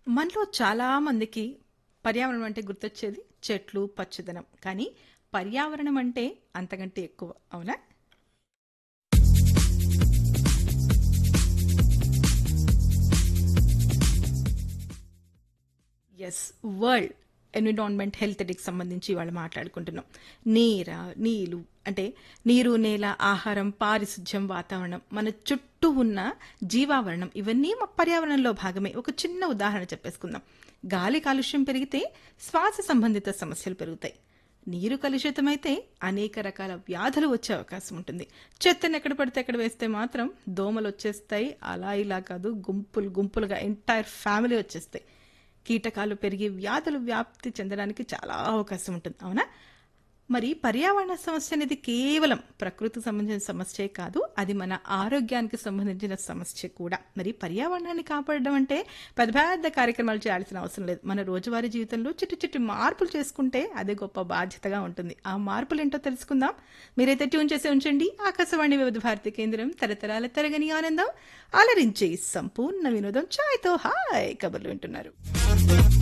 మనలో చాలా మందికి పర్యావరణం అంటే గుర్తొచ్చేది చెట్లు పచ్చదనం కానీ పర్యావరణం అంటే అంతకంటే ఎక్కువ అవునా ఎస్ వరల్డ్ ఎన్విరాన్మెంట్ హెల్త్ డేకి సంబంధించి ఇవాళ మాట్లాడుకుంటున్నాం నీర నీళ్ళు అంటే నీరు నేల ఆహారం పారిశుధ్యం వాతావరణం మన చుట్టూ ఉన్న జీవావరణం ఇవన్నీ మా పర్యావరణంలో భాగమే ఒక చిన్న ఉదాహరణ చెప్పేసుకుందాం గాలి కాలుష్యం పెరిగితే శ్వాస సంబంధిత సమస్యలు పెరుగుతాయి నీరు కలుషితమైతే అనేక రకాల వ్యాధులు వచ్చే అవకాశం ఉంటుంది చెత్తను ఎక్కడ పడితే అక్కడ వేస్తే మాత్రం దోమలు వచ్చేస్తాయి అలా ఇలా కాదు గుంపులు గుంపులుగా ఎంటైర్ ఫ్యామిలీ వచ్చేస్తాయి కీటకాలు పెరిగి వ్యాధులు వ్యాప్తి చెందడానికి చాలా అవకాశం ఉంటుంది అవునా మరి పర్యావరణ సమస్య అనేది కేవలం ప్రకృతికి సంబంధించిన సమస్యే కాదు అది మన ఆరోగ్యానికి సంబంధించిన సమస్య కూడా మరి పర్యావరణాన్ని కాపాడడం అంటే పెద్ద పెద్ద కార్యక్రమాలు చేయాల్సిన అవసరం లేదు మన రోజువారీ జీవితంలో చిట్టి చిట్టి మార్పులు చేసుకుంటే అదే గొప్ప బాధ్యతగా ఉంటుంది ఆ మార్పులు ఏంటో తెలుసుకుందాం మీరైతే ట్యూన్ చేసి ఉంచండి ఆకాశవాణి వివిధ భారతి కేంద్రం తరతరాల తరగని ఆనందం అలరించే సంపూర్ణ వినోదం ఛాయ్తో హాయ్ కబుర్లు వింటున్నారు